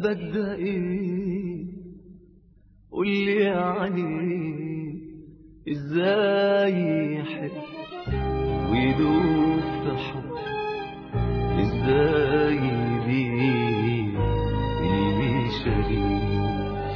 أبدا إيه قولي يعني إزاي يحب ويدوب في حب إزاي يبيع اللي شريك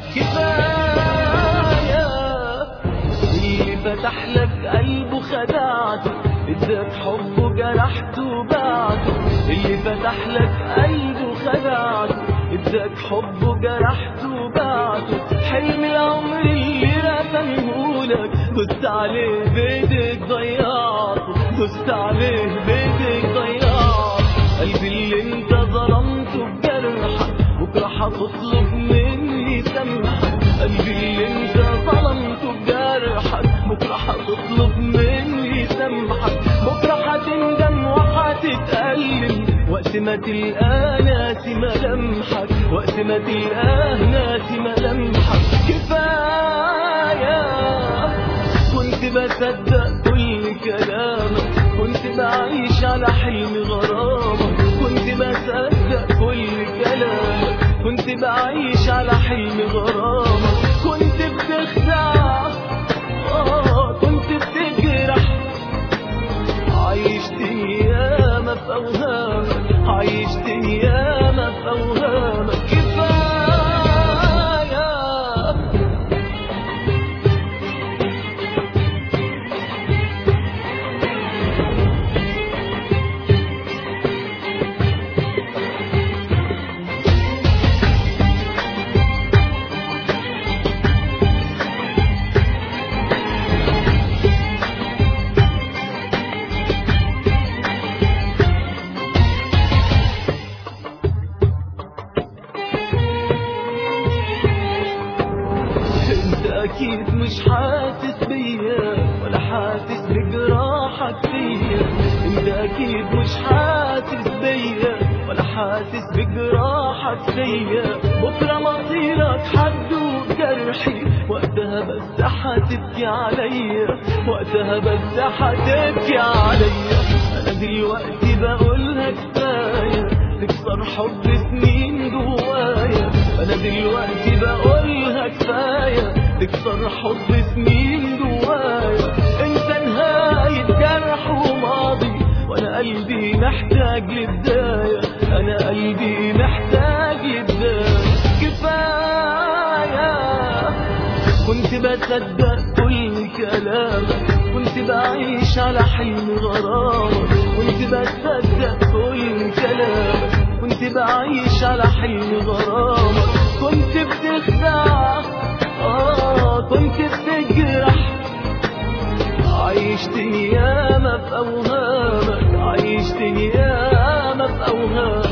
كفاية اللي فتح لك قلبه خدعته اداك حبه جرحته بعده اللي فتح لك قلبه خدعته اداك حبه جرحته بعده حلم العمر اللي رسمهولك دوست عليه بايدك ضيعته دوست عليه بايدك ضيعته قلبي اللي انت ظلمته بجرحك بكره هتطلب مني سامحك قلبي اللي انت ظلمته بجرحك بكره هتطلب مني سامحك بكره هتندم وهتتألم وقت ما تلقى ناسي ملامحك وقت ما تلقى ناسي ملامحك كفاية كنت بصدق كل كلامك كنت بعيش على حلم غرامك كنت بصدق كل كلامك كنت بعيش على حلم غرامك كنت بتخدع آه كنت بتجرح عيشتني ياما في أوهامك عيشتني ياما في أوهامك كفاية انت اكيد مش حاسس بيا ولا حاسس بجراحك فيا انت اكيد مش حاسس بيا ولا حاسس بجراحك فيا بكره مصيرك حدوق جرحي وقتها بس هتبكي عليا وقتها بس هتبكي عليا انا دلوقتي بقولها كفايه تكسر حب سنين جوايا انا دلوقتي بقولها كفايه تكسر حب سنين جوايا انت نهايه جرح وماضي وانا قلبي محتاج لبدايه انا قلبي محتاج لبدايه كفايه كنت بصدق كل كلامك كنت بعيش على حلم غرامك كنت بصدق كل كلامك كنت بعيش على حلم غرامك كنت بتخدع آه كنت بتجرح عيشتني ياما في أوهامك عيشتني ياما في أوهامك